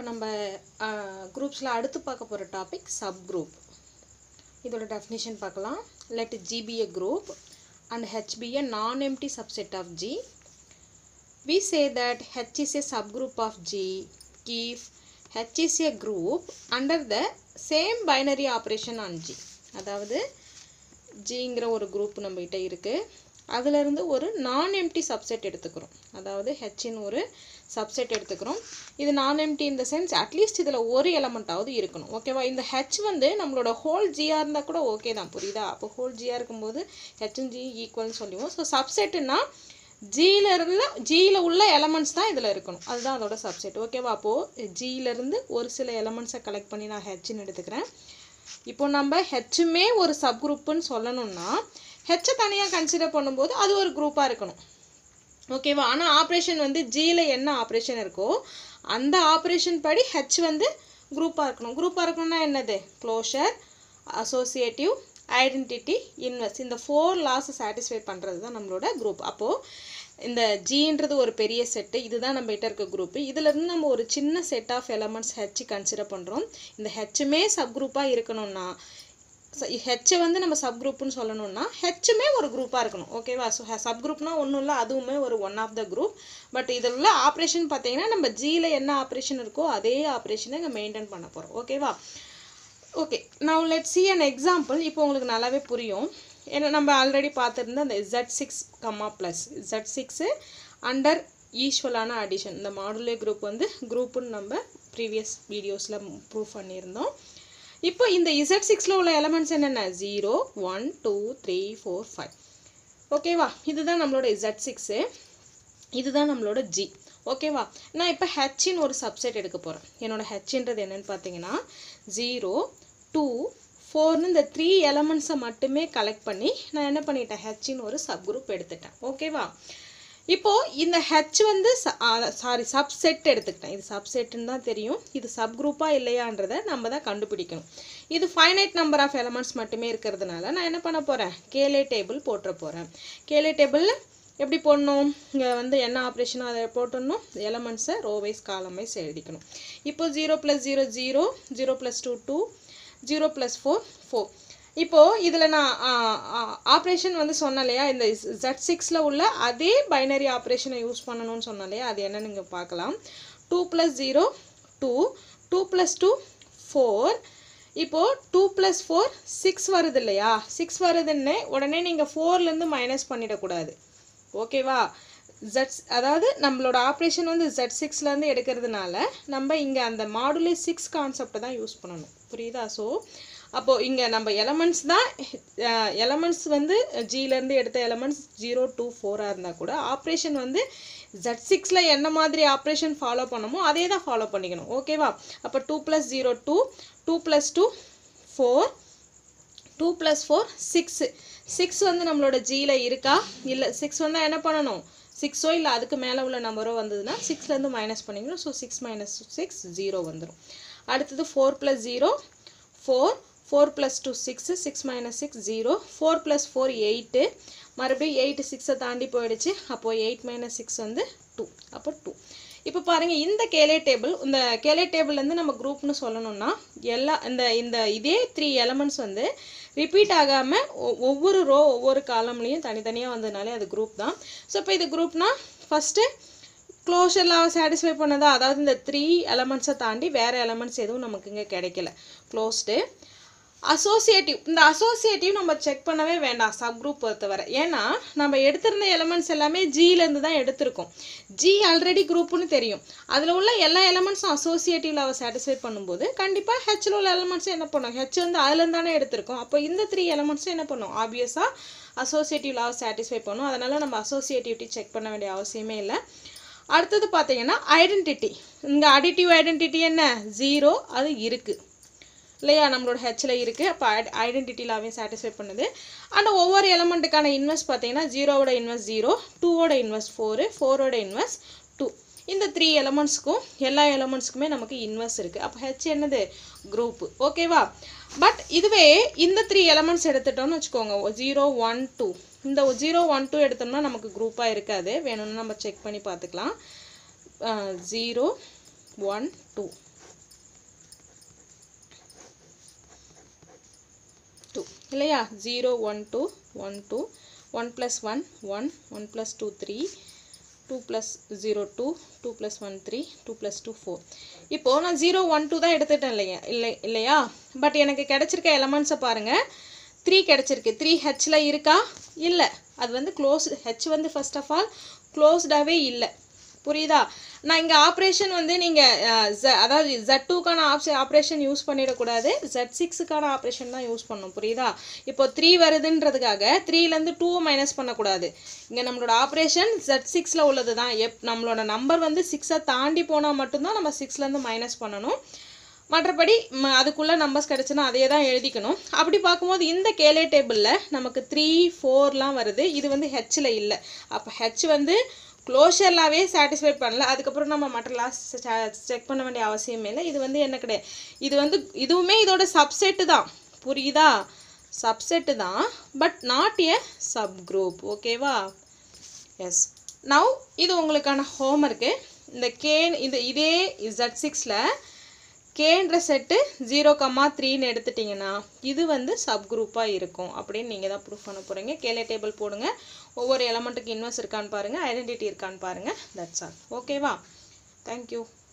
நம்ம குரூப்ஸில் அடுத்து பார்க்க போகிற டாபிக் சப் குரூப் இதோட டெஃபினேஷன் பார்க்கலாம் let G be a group and H be a non-empty subset of G. We say that H is a subgroup of G if H is a group under the same binary operation on G. அதாவது ஜிங்கிற ஒரு group நம்மகிட்ட இருக்குது அதிலிருந்து ஒரு நான் empty subset எடுத்துக்கிறோம் அதாவது ஹெச்இன் ஒரு சப்செட் எடுத்துக்கிறோம் இது நான் எம்டி இந்த சென்ஸ் அட்லீஸ்ட் இதில் ஒரு எலமெண்ட்டாவது இருக்கணும் ஓகேவா இந்த ஹெச் வந்து நம்மளோட ஹோல் ஜியாக இருந்தால் கூட ஓகே தான் புரியுதா அப்போ ஹோல் ஜியாக இருக்கும்போது ஹெச்சும் ஜி ஈக்குவல்னு சொல்லுவோம் ஸோ சப்செட்டுன்னா ஜியில் இருந்த ஜியில் உள்ள எலமெண்ட்ஸ் தான் இதில் இருக்கணும் அதுதான் அதோட சப்செட் ஓகேவா அப்போது ஜியிலேருந்து ஒரு சில எலமெண்ட்ஸை கலெக்ட் பண்ணி நான் ஹெச்னு எடுத்துக்கிறேன் இப்போ நம்ம ஹெச்சுமே ஒரு சப் குரூப்புன்னு சொல்லணும்னா ஹெச்சை தனியாக கன்சிடர் பண்ணும்போது அது ஒரு குரூப்பாக இருக்கணும் ஓகேவா ஆனால் ஆப்ரேஷன் வந்து ஜியில் என்ன ஆப்ரேஷன் இருக்கோ அந்த ஆப்ரேஷன் படி ஹெச் வந்து குரூப்பாக இருக்கணும் குரூப்பாக இருக்கணும்னா என்னது க்ளோஷர் அசோசியேட்டிவ் ஐடென்டிட்டி இன்வெஸ்ட் இந்த ஃபோர் லாஸை சாட்டிஸ்ஃபை பண்ணுறது தான் நம்மளோட குரூப் அப்போது இந்த ஜின்றது ஒரு பெரிய செட்டு இதுதான் நம்ம கிட்ட இருக்க குரூப்பு இதிலேருந்து நம்ம ஒரு சின்ன set of elements H consider பண்ணுறோம் இந்த ஹெச்சுமே சப் குரூப்பாக இருக்கணும்னா ஹெச்சை வந்து நம்ம சப் குரூப்னு சொல்லணும்னா ஹெச்சுமே ஒரு குரூப்பாக இருக்கணும் ஓகேவா ஸோ சப் குரூப்னா ஒன்றும் இல்லை அதுவுமே ஒரு one of the group but இதில் உள்ள ஆப்ரேஷன் பார்த்தீங்கன்னா நம்ம ஜியில் என்ன ஆப்ரேஷன் இருக்கோ அதே ஆப்ரேஷனை இங்கே மெயின்டைன் பண்ண போகிறோம் ஓகேவா ஓகே நான் லெட் சி அன் எக்ஸாம்பிள் இப்போ உங்களுக்கு நல்லாவே புரியும் ஏன்னா நம்ம ஆல்ரெடி பார்த்துருந்த அந்த Z6 six comma plus Z six under ஈஸ்வலான அடிஷன் இந்த மாடுலே குரூப் வந்து குரூப்புன்னு நம்ம ப்ரீவியஸ் வீடியோஸில் ப்ரூவ் பண்ணியிருந்தோம் இப்போ இந்த இசட் சிக்ஸில் உள்ள எலமெண்ட்ஸ் என்னென்ன zero one two three four five ஓகேவா இதுதான் நம்மளோட இசட் சிக்ஸு இதுதான் நம்மளோட ஜி ஓகேவா நான் இப்போ ஹெச்சின்னு ஒரு சப்செட் எடுக்க போகிறேன் என்னோட ஹெச்ன்றது என்னன்னு பார்த்தீங்கன்னா ஜீரோ டூ ஃபோர்னு இந்த த்ரீ எலமெண்ட்ஸை மட்டுமே கலெக்ட் பண்ணி நான் என்ன பண்ணிட்டேன் ஹெச்சின்னு ஒரு சப் குரூப் எடுத்துட்டேன் ஓகேவா இப்போது இந்த ஹெச் வந்து சாரி சப்செட் எடுத்துக்கிட்டேன் இது சப்செட்டுன்னு தான் தெரியும் இது சப் குரூப்பாக இல்லையான்றதை நம்ம தான் கண்டுபிடிக்கணும் இது ஃபைனைட் நம்பர் ஆஃப் எலமெண்ட்ஸ் மட்டுமே இருக்கிறதுனால நான் என்ன பண்ண போகிறேன் கேலே டேபிள் போட்டுற போகிறேன் கேலே டேபிளில் எப்படி போடணும் இங்கே வந்து என்ன ஆப்ரேஷனோ அதை போட்டுடணும் எலமெண்ட்ஸை ரோ வைஸ் காலம் வைஸ் எழுதிக்கணும் இப்போ zero plus zero zero zero plus two two zero plus four four இப்போது இதில் நான் ஆப்ரேஷன் வந்து சொன்னேன் இல்லையா இந்த ஜெட் சிக்ஸில் உள்ள அதே பைனரி ஆப்ரேஷனை யூஸ் பண்ணணும்னு சொன்னேன் இல்லையா அது என்னன்னு நீங்கள் பார்க்கலாம் two plus zero two two plus two four இப்போது டூ ப்ளஸ் ஃபோர் சிக்ஸ் வருது இல்லையா சிக்ஸ் வருதுன்னு உடனே நீங்கள் ஃபோர்லேருந்து மைனஸ் பண்ணிடக்கூடாது ஓகேவா ஜெட்ஸ் அதாவது நம்மளோட ஆப்ரேஷன் வந்து ஜெட் சிக்ஸ்லேருந்து எடுக்கிறதுனால நம்ம இங்கே அந்த மாடுலே சிக்ஸ் கான்செப்டை தான் யூஸ் பண்ணணும் புரியுதா ஸோ அப்போது இங்கே நம்ம எலமெண்ட்ஸ் தான் எலமெண்ட்ஸ் வந்து ஜிலேருந்து எடுத்த எலமெண்ட்ஸ் ஜீரோ டூ ஃபோராக இருந்தால் கூட ஆப்ரேஷன் வந்து ஜெட் சிக்ஸில் என்ன மாதிரி ஆப்ரேஷன் ஃபாலோ பண்ணமோ அதே தான் ஃபாலோ பண்ணிக்கணும் ஓகேவா அப்போ two plus zero two two plus two four two plus four six six வந்து நம்மளோட ஜியில் இருக்கா இல்லை சிக்ஸ் வந்தால் என்ன பண்ணணும் சிக்ஸோ இல்லை அதுக்கு மேலே உள்ள நம்பரோ வந்ததுன்னா சிக்ஸ்லேருந்து மைனஸ் பண்ணிக்கணும் so six minus six zero வந்துடும் அடுத்தது four plus zero four four plus two six six minus six zero four plus four eight மறுபடியும் எயிட்டு சிக்ஸை தாண்டி போயிடுச்சு அப்போது எயிட் மைனஸ் சிக்ஸ் வந்து டூ அப்போ டூ இப்போ பாருங்கள் இந்த கேலே டேபிள் இந்த கேலே டேபிள்லேருந்து நம்ம குரூப்னு சொல்லணும்னா எல்லா இந்த இந்த இதே த்ரீ எலமெண்ட்ஸ் வந்து ரிப்பீட் ஆகாமல் ஒவ்வொரு ரோ ஒவ்வொரு காலம்லேயும் தனித்தனியாக வந்ததுனாலே அது குரூப் தான் ஸோ இப்போ இது குரூப்னா ஃபஸ்ட்டு க்ளோஷரில் சாட்டிஸ்ஃபை பண்ணதா அதாவது இந்த த்ரீ எலமெண்ட்ஸை தாண்டி வேறு எலமெண்ட்ஸ் எதுவும் நமக்கு இங்கே கிடைக்கல க்ளோஸ்டு அசோசியேட்டிவ் இந்த அசோசியேட்டிவ் நம்ம செக் பண்ணவே வேண்டாம் சப் குரூப் பொறுத்தவரை ஏன்னா நம்ம எடுத்திருந்த எலமெண்ட்ஸ் எல்லாமே ஜியிலேருந்து தான் எடுத்திருக்கோம் ஜி ஆல்ரெடி குரூப்புன்னு தெரியும் அதில் உள்ள எல்லா எலமெண்ட்ஸும் அசோசியேட்டிவில் அவள் சாட்டிஸ்ஃபை பண்ணும்போது கண்டிப்பாக ஹெச்சில் உள்ள எலமெண்ட்ஸும் என்ன பண்ணும் ஹெச் வந்து அதுலேருந்து தானே எடுத்திருக்கோம் அப்போ இந்த த்ரீ எலமெண்ட்ஸும் என்ன பண்ணும் ஆப்வியஸாக அசோசியேட்டிவ் லாவை சாட்டிஸ்ஃபை பண்ணும் அதனால் நம்ம அசோசியேட்டிவிட்டி செக் பண்ண வேண்டிய அவசியமே இல்லை அடுத்தது பார்த்தீங்கன்னா ஐடென்டிட்டி இங்கே அடிட்டிவ் ஐடென்டிட்டி என்ன ஜீரோ அது இருக்குது இல்லையா நம்மளோட ஹெச்சில் இருக்குது அப்போ ஐடென்டிட்டிலாவே சாட்டிஸ்ஃபை பண்ணுது அண்ட் ஒவ்வொரு எலமெண்ட்டுக்கான இன்வெஸ்ட் பார்த்தீங்கன்னா ஜீரோவோட இன்வெஸ்ட் ஜீரோ டூவோட இன்வெஸ்ட் ஃபோரு ஃபோரோட இன்வெஸ்ட் டூ இந்த த்ரீ எலமெண்ட்ஸ்க்கும் எல்லா எலமெண்ட்ஸ்க்குமே நமக்கு இன்வெஸ்ட் இருக்குது அப்போ ஹெச் என்னது குரூப்பு ஓகேவா பட் இதுவே இந்த த்ரீ எலமெண்ட்ஸ் எடுத்துட்டோம்னு வச்சுக்கோங்க ஜீரோ ஒன் டூ இந்த ஜீரோ ஒன் டூ எடுத்தோம்னா நமக்கு குரூப்பாக இருக்காது வேணும்னு நம்ம செக் பண்ணி பார்த்துக்கலாம் ஜீரோ ஒன் டூ இல்லையா zero one two one two one plus one one one plus two three two plus zero two two plus one three two plus two four இப்போது நான் ஜீரோ ஒன் டூ தான் எடுத்துட்டேன் இல்லையா இல்லை இல்லையா but எனக்கு கிடச்சிருக்க எலமெண்ட்ஸை பாருங்கள் த்ரீ கிடச்சிருக்கு த்ரீ ஹெச்சில் இருக்கா இல்லை அது வந்து க்ளோஸ் ஹெச் வந்து ஃபர்ஸ்ட் ஆஃப் ஆல் க்ளோஸ்டாகவே இல்லை புரியுதா நான் இங்கே ஆப்ரேஷன் வந்து நீங்கள் அதாவது ஜெட் டூக்கான ஆப்ஷ ஆப்ரேஷன் யூஸ் பண்ணிடக்கூடாது ஜெட் சிக்ஸுக்கான ஆப்ரேஷன் தான் யூஸ் பண்ணணும் புரியுதா இப்போ த்ரீ வருதுன்றதுக்காக த்ரீலேருந்து டூவை மைனஸ் பண்ணக்கூடாது இங்கே நம்மளோட ஆப்ரேஷன் ஜெட் சிக்ஸில் உள்ளது தான் எப் நம்மளோட நம்பர் வந்து சிக்ஸை தாண்டி போனால் மட்டும்தான் நம்ம சிக்ஸ்லேருந்து மைனஸ் பண்ணணும் மற்றபடி ம அதுக்குள்ளே நம்பர்ஸ் கிடச்சுன்னா அதே தான் எழுதிக்கணும் அப்படி பார்க்கும்போது இந்த கேலே டேபிளில் நமக்கு த்ரீ ஃபோர்லாம் வருது இது வந்து ஹெச்சில் இல்லை அப்போ ஹெச் வந்து க்ளோஷர்லாவே சாட்டிஸ்ஃபை பண்ணல அதுக்கப்புறம் நம்ம மற்ற லாஸ் செக் பண்ண வேண்டிய அவசியமே இல்லை இது வந்து என்ன கிடையாது இது வந்து இதுவுமே இதோட சப்செட்டு தான் புரியுதா சப்செட்டு தான் but not a subgroup ஓகேவா எஸ் நவ் இது உங்களுக்கான ஹோம்ஒர்க்கு இந்த கே இந்த இதே இசட் சிக்ஸில் கேன்ற செட்டு ஜீரோ கம்மா த்ரீன்னு எடுத்துட்டிங்கன்னா இது வந்து சப் குரூப்பாக இருக்கும் அப்படின்னு நீங்கள் தான் ப்ரூஃப் பண்ண போகிறீங்க கேலே டேபிள் போடுங்க ஒவ்வொரு எலமெண்ட்டுக்கு இன்வெஸ்ட் இருக்கான்னு பாருங்கள் ஐடென்டிட்டி இருக்கான்னு பாருங்கள் தட்ஸ் ஆல் ஓகேவா தேங்க்யூ